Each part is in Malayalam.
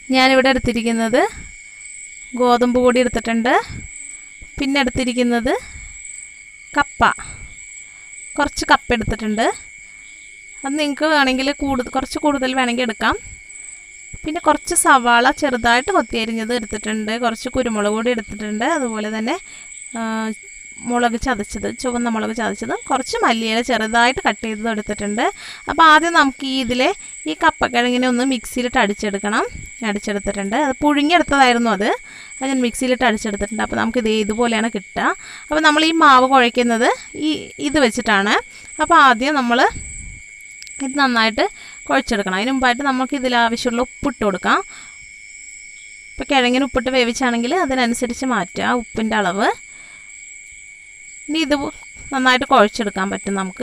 ഞാനിവിടെ എടുത്തിരിക്കുന്നത് ഗോതമ്പ് പൊടി എടുത്തിട്ടുണ്ട് പിന്നെ എടുത്തിരിക്കുന്നത് കപ്പ കുറച്ച് കപ്പ എടുത്തിട്ടുണ്ട് അത് നിങ്ങൾക്ക് വേണമെങ്കിൽ കൂടുതൽ കുറച്ച് കൂടുതൽ വേണമെങ്കിൽ എടുക്കാം പിന്നെ കുറച്ച് സവാള ചെറുതായിട്ട് കൊത്തിയരിഞ്ഞത് എടുത്തിട്ടുണ്ട് കുറച്ച് കുരുമുളക് പൊടി എടുത്തിട്ടുണ്ട് അതുപോലെ തന്നെ ആ, മുളക് ചതച്ചത് ചുവന്ന മുളക് ചതച്ചത് കുറച്ച് മല്ലിയില ചെറുതായിട്ട് കട്ട് ചെയ്തത് എടുത്തിട്ടുണ്ട് അപ്പോൾ ആദ്യം നമുക്ക് ഈ ഇതിലെ ഈ കപ്പക്കിഴങ്ങിനെ ഒന്ന് മിക്സിയിലിട്ട് അടിച്ചെടുക്കണം അടിച്ചെടുത്തിട്ടുണ്ട് അത് പുഴുങ്ങിയെടുത്തതായിരുന്നു അത് അത് ഞാൻ മിക്സിയിലിട്ട് അടിച്ചെടുത്തിട്ടുണ്ട് അപ്പോൾ നമുക്ക് ഇത് ഇതുപോലെയാണ് കിട്ടുക അപ്പോൾ നമ്മൾ ഈ മാവ് കുഴയ്ക്കുന്നത് ഈ ഇത് വെച്ചിട്ടാണ് അപ്പോൾ ആദ്യം നമ്മൾ ഇത് നന്നായിട്ട് കുഴച്ചെടുക്കണം അതിന് മുമ്പായിട്ട് നമുക്ക് ഇതിൽ ആവശ്യമുള്ള ഉപ്പിട്ട് കൊടുക്കാം ഇപ്പോൾ കിഴങ്ങിന് ഉപ്പിട്ട് വേവിച്ചാണെങ്കിൽ അതിനനുസരിച്ച് മാറ്റുക ഉപ്പിൻ്റെ അളവ് ഇനി ഇത് നന്നായിട്ട് കുഴച്ചെടുക്കാൻ പറ്റും നമുക്ക്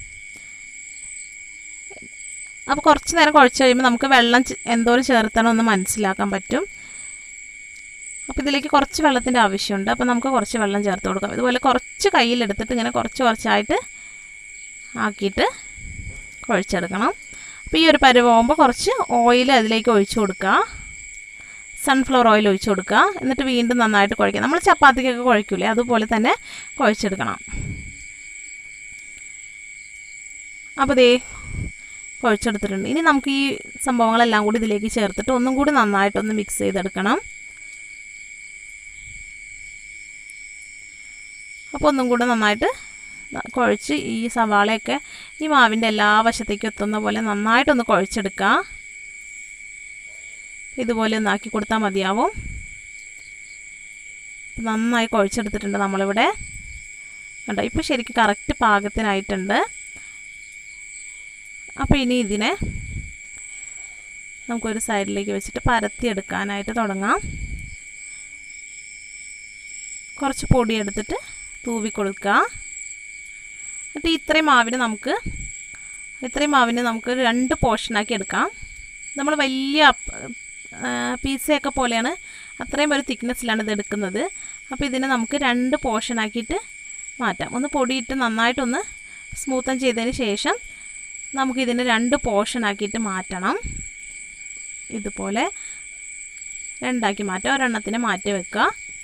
അപ്പോൾ കുറച്ച് നേരം കുഴച്ച് കഴിയുമ്പോൾ നമുക്ക് വെള്ളം ചെ- എന്തോരം ചേർത്തണം എന്ന് മനസ്സിലാക്കാൻ പറ്റും അപ്പോൾ ഇതിലേക്ക് കുറച്ച് വെള്ളത്തിൻ്റെ ആവശ്യമുണ്ട് അപ്പോൾ നമുക്ക് കുറച്ച് വെള്ളം ചേർത്ത് കൊടുക്കാം ഇതുപോലെ കുറച്ച് കയ്യിലെടുത്തിട്ട് ഇങ്ങനെ കുറച്ച് കുറച്ചായിട്ട് ആക്കിയിട്ട് കുഴച്ചെടുക്കണം അപ്പോൾ ഈ ഒരു പരുവാകുമ്പോൾ കുറച്ച് ഓയിൽ അതിലേക്ക് ഒഴിച്ചു കൊടുക്കുക സൺഫ്ലവർ ഓയിൽ ഒഴിച്ചു കൊടുക്കുക എന്നിട്ട് വീണ്ടും നന്നായിട്ട് കുഴയ്ക്കുക നമ്മൾ ചപ്പാത്തിക്കൊക്കെ കുഴയ്ക്കൂലേ അതുപോലെ തന്നെ കുഴച്ചെടുക്കണം അപ്പോൾ ദേ കുഴച്ചെടുത്തിട്ടുണ്ട് ഇനി നമുക്ക് ഈ സംഭവങ്ങളെല്ലാം കൂടി ഇതിലേക്ക് ചേർത്തിട്ട് ഒന്നും കൂടി നന്നായിട്ടൊന്ന് മിക്സ് ചെയ്തെടുക്കണം അപ്പോൾ ഒന്നും കൂടെ നന്നായിട്ട് ന- കുഴച്ച് ഈ സവാളയൊക്കെ ഈ മാവിൻ്റെ എല്ലാ വശത്തേക്കും എത്തുന്ന പോലെ നന്നായിട്ടൊന്ന് കുഴച്ചെടുക്കുക ഇതുപോലെ ഒന്ന് ആക്കി കൊടുത്താൽ മതിയാവും നന്നായി കുഴച്ചെടുത്തിട്ടുണ്ട് നമ്മളിവിടെ കണ്ടോ ഇപ്പോൾ ശരിക്കും കറക്റ്റ് പാകത്തിനായിട്ടുണ്ട് അപ്പോൾ ഇനി ഇതിനെ നമുക്കൊരു സൈഡിലേക്ക് വെച്ചിട്ട് പരത്തിയെടുക്കാനായിട്ട് തുടങ്ങാം കുറച്ച് പൊടി എടുത്തിട്ട് തൂവി കൊടുക്കുക എന്നിട്ട് ഇത്രയും മാവിന് നമുക്ക് ഇത്രയും മാവിന് നമുക്ക് രണ്ട് പോർഷനാക്കി എടുക്കാം നമ്മൾ വലിയ പീസയൊക്കെ പോലെയാണ് അത്രയും ഒരു തിക്നെസ്സിലാണ് ഇത് എടുക്കുന്നത് അപ്പോൾ ഇതിനെ നമുക്ക് രണ്ട് പോർഷനാക്കിയിട്ട് മാറ്റാം ഒന്ന് പൊടിയിട്ട് നന്നായിട്ടൊന്ന് സ്മൂത്തൻ ചെയ്തതിന് ശേഷം നമുക്കിതിനെ രണ്ട് പോർഷനാക്കിയിട്ട് മാറ്റണം ഇതുപോലെ രണ്ടാക്കി മാറ്റാം ഒരെണ്ണത്തിന് മാറ്റി വെക്കുക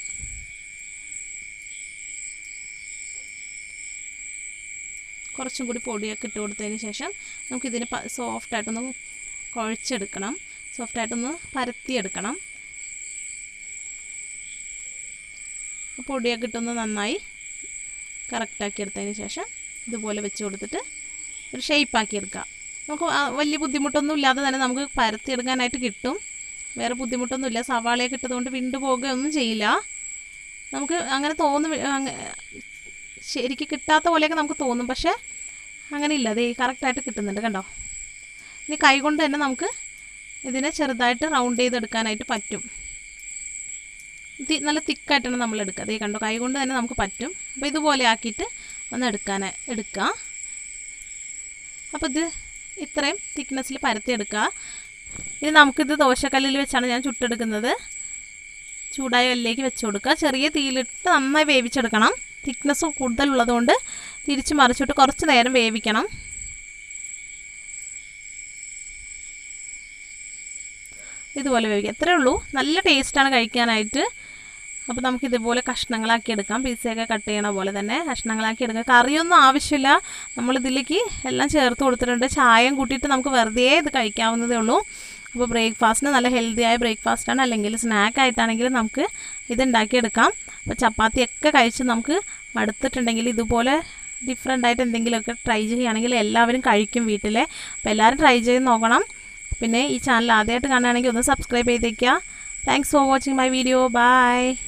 കുറച്ചും കൂടി പൊടിയൊക്കെ ഇട്ട് കൊടുത്തതിന് ശേഷം നമുക്കിതിന് സോഫ്റ്റായിട്ടൊന്ന് കുഴച്ചെടുക്കണം സോഫ്റ്റായിട്ടൊന്ന് പരത്തിയെടുക്കണം പൊടിയൊക്കെ ഇട്ടൊന്ന് നന്നായി കറക്റ്റാക്കി എടുത്തതിന് ശേഷം ഇതുപോലെ വെച്ച് കൊടുത്തിട്ട് ഒരു ഷേപ്പാക്കി എടുക്കുക നമുക്ക് ആ വലിയ ബുദ്ധിമുട്ടൊന്നും ഇല്ലാതെ തന്നെ നമുക്ക് പരത്തിയെടുക്കാനായിട്ട് കിട്ടും വേറെ ബുദ്ധിമുട്ടൊന്നുമില്ല സവാളയൊക്കെ ഇട്ടതുകൊണ്ട് വിണ്ടു പോകുകയൊന്നും ചെയ്യില്ല നമുക്ക് അങ്ങനെ തോന്നും അങ്ങ- ശരിക്ക് കിട്ടാത്ത പോലെയൊക്കെ നമുക്ക് തോന്നും പക്ഷേ അങ്ങനെ ഇല്ല അതേ കറക്റ്റായിട്ട് കിട്ടുന്നുണ്ട് കണ്ടോ ഇനി കൈ കൊണ്ട് തന്നെ നമുക്ക് ഇതിനെ ചെറുതായിട്ട് റൗണ്ട് ചെയ്തെടുക്കാനായിട്ട് പറ്റും തി- നല്ല തിക്കായിട്ടാണ് നമ്മൾ എടുക്കുക അതേ കണ്ടോ കൈ കൊണ്ട് തന്നെ നമുക്ക് പറ്റും അപ്പോൾ ഇതുപോലെ ആക്കിയിട്ട് ഒന്ന് എടുക്കാൻ എടുക്കുക അപ്പോൾ ഇത് ഇത്രയും തിക്നെസ്സിൽ പരത്തിയെടുക്കുക ഇനി നമുക്കിത് ദോശക്കല്ലിൽ വെച്ചാണ് ഞാൻ ചുട്ടെടുക്കുന്നത് ചൂടായ എല്ലേക്ക് വെച്ച് കൊടുക്കുക ചെറിയ തീയിലിട്ട് നന്നായി വേവിച്ചെടുക്കണം തിക്നെസ് കൂടുതലുള്ളതുകൊണ്ട് തിരിച്ച് മറിച്ചിട്ട് കുറച്ച് നേരം വേവിക്കണം ഇതുപോലെ വേവിക്കുക ഇത്രയേ ഉള്ളൂ നല്ല ടേസ്റ്റാണ് കഴിക്കാനായിട്ട് അപ്പോൾ നമുക്ക് ഇതുപോലെ കഷ്ണങ്ങളാക്കി എടുക്കാം പിസയൊക്കെ കട്ട് ചെയ്യണ പോലെ തന്നെ കഷ്ണങ്ങളാക്കി എടുക്കാം കറിയൊന്നും ആവശ്യമില്ല നമ്മളിതിലേക്ക് എല്ലാം ചേർത്ത് കൊടുത്തിട്ടുണ്ട് ചായയും കൂട്ടിയിട്ട് നമുക്ക് വെറുതെ ഇത് കഴിക്കാവുന്നതേ ഉള്ളൂ അപ്പോൾ ബ്രേക്ക്ഫാസ്റ്റിന് നല്ല ഹെൽത്തി ആയ ബ്രേക്ക്ഫാസ്റ്റാണ് അല്ലെങ്കിൽ സ്നാക്ക് ആയിട്ടാണെങ്കിൽ നമുക്ക് ഇത് ഉണ്ടാക്കിയെടുക്കാം അപ്പോൾ ചപ്പാത്തിയൊക്കെ കഴിച്ച് നമുക്ക് മടുത്തിട്ടുണ്ടെങ്കിൽ ഇതുപോലെ ഡിഫറെൻ്റ് ആയിട്ട് എന്തെങ്കിലുമൊക്കെ ട്രൈ ചെയ്യുകയാണെങ്കിൽ എല്ലാവരും കഴിക്കും വീട്ടിലെ അപ്പോൾ എല്ലാവരും ട്രൈ ചെയ്ത് നോക്കണം പിന്നെ ഈ ചാനൽ ആദ്യമായിട്ട് കാണുകയാണെങ്കിൽ ഒന്ന് സബ്സ്ക്രൈബ് ചെയ്തേക്കുക thanks for watching my video by